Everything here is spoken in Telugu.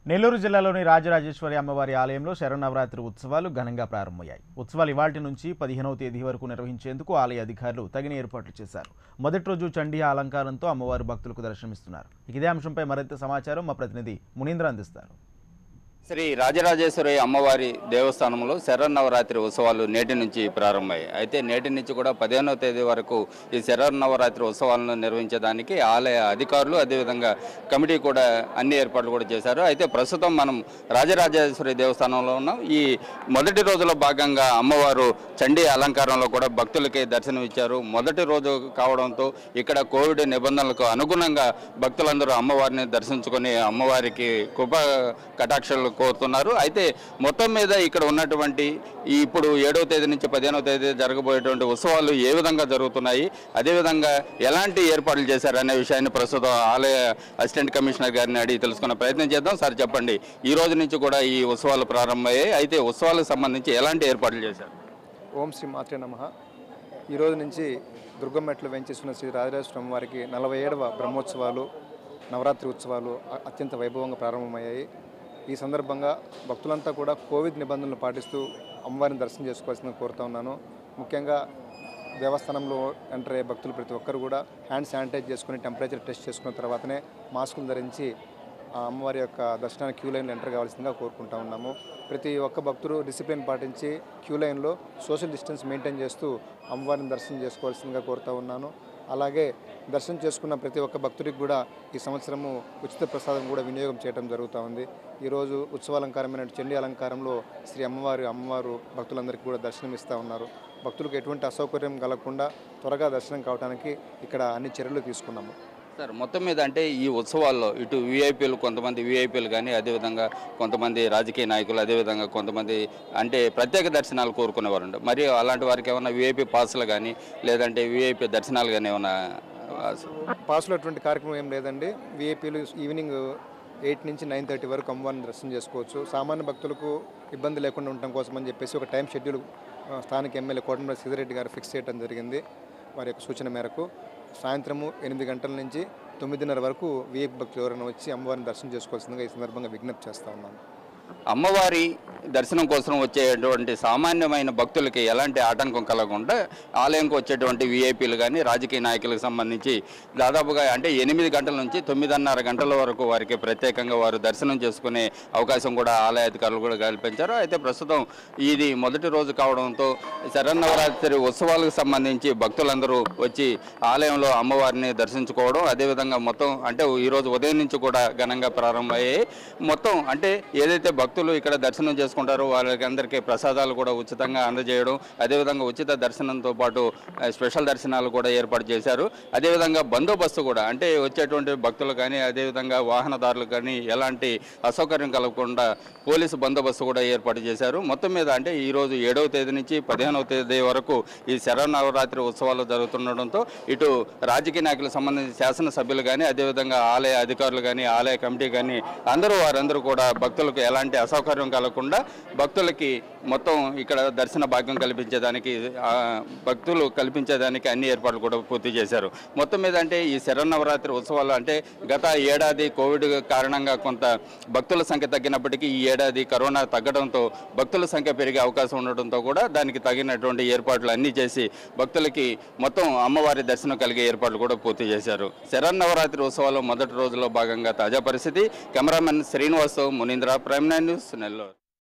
నెల్లూరు జిల్లాలోని రాజరాజేశ్వరి అమ్మవారి ఆలయంలో శరన్నవరాత్రి ఉత్సవాలు ఘనంగా ప్రారంభమయ్యాయి ఉత్సవాలు ఇవాటి నుంచి పదిహేనవ తేదీ వరకు నిర్వహించేందుకు ఆలయ అధికారులు తగిన ఏర్పాట్లు చేశారు మొదటి రోజు చండీ అలంకారంతో అమ్మవారు భక్తులకు దర్శనమిస్తున్నారు ఇక ఇదే అంశంపై మరింత సమాచారం మా ప్రతినిధి మునీంద్ర అందిస్తారు శ్రీ రాజరాజేశ్వరి అమ్మవారి దేవస్థానంలో శరన్నవరాత్రి ఉత్సవాలు నేటి నుంచి ప్రారంభమయ్యాయి అయితే నేటి నుంచి కూడా పదిహేనవ తేదీ వరకు ఈ శరన్నవరాత్రి ఉత్సవాలను నిర్వహించడానికి ఆలయ అధికారులు అదేవిధంగా కమిటీ కూడా అన్ని ఏర్పాట్లు కూడా చేశారు అయితే ప్రస్తుతం మనం రాజరాజేశ్వరి దేవస్థానంలో ఉన్నాం ఈ మొదటి రోజులో భాగంగా అమ్మవారు చండీ అలంకారంలో కూడా భక్తులకి దర్శనం ఇచ్చారు మొదటి రోజు కావడంతో ఇక్కడ కోవిడ్ నిబంధనలకు అనుగుణంగా భక్తులందరూ అమ్మవారిని దర్శించుకొని అమ్మవారికి కృప కటాక్షలు కోరుతున్నారు అయితే మొత్తం మీద ఇక్కడ ఉన్నటువంటి ఈ ఇప్పుడు ఏడవ తేదీ నుంచి పదిహేనవ తేదీ జరగబోయేటువంటి ఉత్సవాలు ఏ విధంగా జరుగుతున్నాయి అదేవిధంగా ఎలాంటి ఏర్పాట్లు చేశారు అనే విషయాన్ని ప్రస్తుతం ఆలయ అసిస్టెంట్ కమిషనర్ గారిని అడిగి తెలుసుకునే ప్రయత్నం చేద్దాం సార్ చెప్పండి ఈ రోజు నుంచి కూడా ఈ ఉత్సవాలు ప్రారంభమయ్యాయి అయితే ఉత్సవాలకు సంబంధించి ఎలాంటి ఏర్పాట్లు చేశారు ఓం శ్రీ మాత్రే నమ ఈరోజు నుంచి దుర్గమెట్లు వెంచేసిన శ్రీ రాజరాజేశ్వరం వారికి నలభై ఏడవ బ్రహ్మోత్సవాలు నవరాత్రి ఉత్సవాలు అ- అత్యంత వైభవంగా ప్రారంభమయ్యాయి ఈ సందర్భంగా భక్తులంతా కూడా కోవిడ్ నిబంధనలు పాటిస్తూ అమ్మవారిని దర్శనం చేసుకోవాల్సిందని కోరుతా ఉన్నాను ముఖ్యంగా దేవస్థానంలో ఎంటర్ అయ్యే భక్తులు ప్రతి ఒక్కరు కూడా హ్యాండ్ శానిటైజ్ చేసుకుని టెంపరేచర్ టెస్ట్ చేసుకున్న తర్వాతనే మాస్కులు ధరించి ఆ అమ్మవారి యొక్క దర్శనానికి క్యూ లైన్లో ఎంటర్ కావాల్సిందిగా కోరుకుంటా ఉన్నాము ప్రతి ఒక్క భక్తుడు డిసిప్లిన్ పాటించి క్యూ లైన్లో సోషల్ డిస్టెన్స్ మెయింటైన్ చేస్తూ అమ్మవారిని దర్శనం చేసుకోవాల్సిందిగా కోరుతా ఉన్నాను అలాగే దర్శనం చేసుకున్న ప్రతి ఒక్క భక్తుడికి కూడా ఈ సంవత్సరము ఉచిత ప్రసాదం కూడా వినియోగం చేయడం జరుగుతూ ఉంది ఈరోజు ఉత్సవాలంకారమైన చండీ అలంకారంలో శ్రీ అమ్మవారి అమ్మవారు భక్తులందరికీ కూడా దర్శనం ఇస్తూ ఉన్నారు భక్తులకు ఎటువంటి అసౌకర్యం కలగకుండా త్వరగా దర్శనం కావడానికి ఇక్కడ అన్ని చర్యలు తీసుకున్నాము సార్ మొత్తం మీద అంటే ఈ ఉత్సవాల్లో ఇటు విఐపీలు కొంతమంది విఐపీలు కానీ అదేవిధంగా కొంతమంది రాజకీయ నాయకులు అదేవిధంగా కొంతమంది అంటే ప్రత్యేక దర్శనాలు కోరుకునేవారు ఉంటారు మరి అలాంటి వారికి ఏమైనా విఐపీ పాసులు కానీ లేదంటే విఐపీ దర్శనాలు కానీ ఏమైనా పాస్లో అటువంటి కార్యక్రమం ఏం లేదండి విఐపీలు ఈవినింగ్ ఎయిట్ నుంచి నైన్ థర్టీ వరకు అమ్మవారిని దర్శనం చేసుకోవచ్చు సామాన్య భక్తులకు ఇబ్బంది లేకుండా ఉండటం కోసం అని చెప్పేసి ఒక టైం షెడ్యూల్ ఆ, స్థానిక ఎమ్మెల్యే కోటమిరెడ్డి సిద్దిరెడ్డి గారు ఫిక్స్ చేయడం జరిగింది వారి యొక్క సూచన మేరకు సాయంత్రము ఎనిమిది గంటల నుంచి తొమ్మిదిన్నర వరకు విఐపీ భక్తులు ఎవరైనా వచ్చి అమ్మవారిని దర్శనం చేసుకోవాల్సిందిగా ఈ సందర్భంగా విజ్ఞప్తి చేస్తా ఉన్నాను అమ్మవారి దర్శనం కోసం వచ్చేటువంటి సామాన్యమైన భక్తులకి ఎలాంటి ఆటంకం కలగకుండా ఆలయంకి వచ్చేటువంటి విఐపీలు కానీ రాజకీయ నాయకులకు సంబంధించి దాదాపుగా అంటే ఎనిమిది గంటల నుంచి తొమ్మిదిన్నర గంటల వరకు వారికి ప్రత్యేకంగా వారు దర్శనం చేసుకునే అవకాశం కూడా ఆలయ అధికారులు కూడా కల్పించారు అయితే ప్రస్తుతం ఇది మొదటి రోజు కావడంతో శరన్నవరాత్రి ఉత్సవాలకు సంబంధించి భక్తులందరూ వచ్చి ఆలయంలో అమ్మవారిని దర్శించుకోవడం అదేవిధంగా మొత్తం అంటే ఈరోజు ఉదయం నుంచి కూడా ఘనంగా ప్రారంభమయ్యాయి మొత్తం అంటే ఏదైతే భక్తులు ఇక్కడ దర్శనం చేసుకుంటారో వాళ్ళకి అందరికీ ప్రసాదాలు కూడా ఉచితంగా అందజేయడం అదేవిధంగా ఉచిత దర్శనంతో పాటు ఆ, స్పెషల్ దర్శనాలు కూడా ఏర్పాటు చేశారు అదేవిధంగా బందోబస్తు కూడా అంటే వచ్చేటువంటి భక్తులు కానీ అదేవిధంగా వాహనదారులు కానీ ఎలాంటి అసౌకర్యం కలగకుండా పోలీసు బందోబస్తు కూడా ఏర్పాటు చేశారు మొత్తం మీద అంటే ఈరోజు ఏడవ తేదీ నుంచి పదిహేనవ తేదీ వరకు ఈ శరన్నవరాత్రి ఉత్సవాలు జరుగుతుండడంతో ఇటు రాజకీయ నాయకులకు సంబంధించి శాసనసభ్యులు కానీ అదేవిధంగా ఆలయ అధికారులు కానీ ఆలయ కమిటీ కానీ అందరూ వారందరూ కూడా భక్తులకు ఎలాంటి అసౌకర్యం కలగకుండా భక్తులకి మొత్తం ఇక్కడ దర్శన భాగ్యం కల్పించేదానికి ఆ, భక్తులు కల్పించేదానికి అన్ని ఏర్పాట్లు కూడా పూర్తి చేశారు మొత్తం మీద అంటే ఈ శరన్నవరాత్రి ఉత్సవాలు అంటే గత ఏడాది కోవిడ్ కారణంగా కొంత భక్తుల సంఖ్య తగ్గినప్పటికీ ఈ ఏడాది కరోనా తగ్గడంతో భక్తుల సంఖ్య పెరిగే అవకాశం ఉండడంతో కూడా దానికి తగినటువంటి ఏర్పాట్లు అన్నీ చేసి భక్తులకి మొత్తం అమ్మవారి దర్శనం కలిగే ఏర్పాట్లు కూడా పూర్తి చేశారు శరన్నవరాత్రి ఉత్సవాలు మొదటి రోజులో భాగంగా తాజా పరిస్థితి కెమెరామెన్ శ్రీనివాస్ మునీంద్ర ప్రైమ్ నైన్ న్యూస్ నెల్లూరు